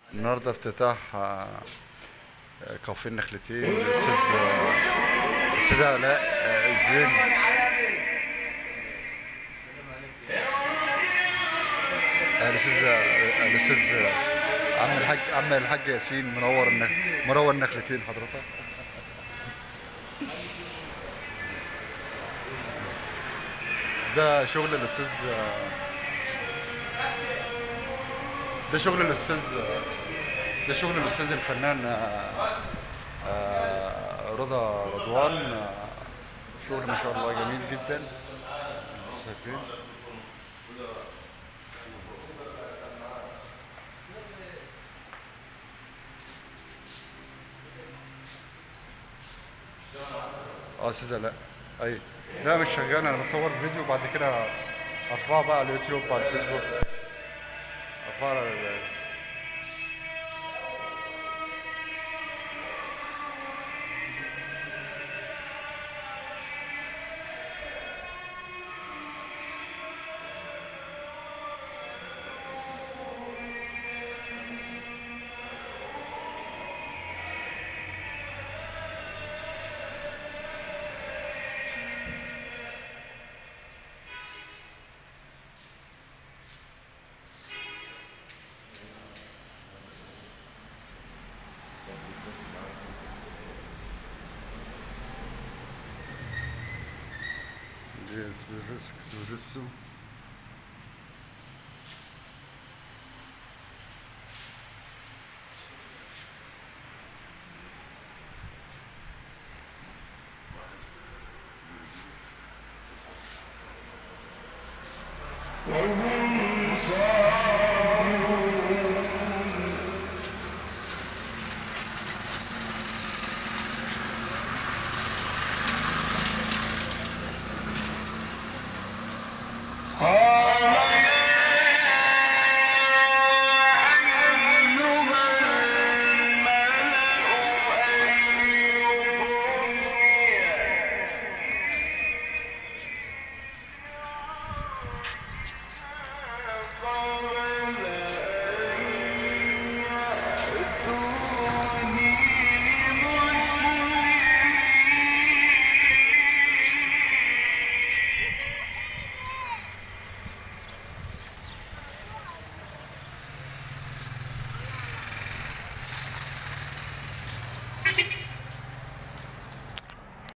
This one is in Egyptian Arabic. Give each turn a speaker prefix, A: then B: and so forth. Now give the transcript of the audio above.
A: النهارده افتتاح آه، آه، كافيه النخلتين الاستاذ آه، الاستاذ علاء آه، الزين آه، الاستاذ آه، الاستاذ آه، عم الحاج عم الحاج ياسين منور النخ... منور النخلتين حضرتك ده شغل الاستاذ آه، ده شغل الاستاذ ده شغل الاستاذ الفنان آه، آه، رضا رضوان آه، شغل ما شاء الله جميل جدا شايفين اه استاذ لا اي لا مش شغال انا بصور فيديو بعد كده ارفعه بقى على اليوتيوب على الفيسبوك ارفعه على ال- دي اسبريسو اسبريسو
B: وهم صالحون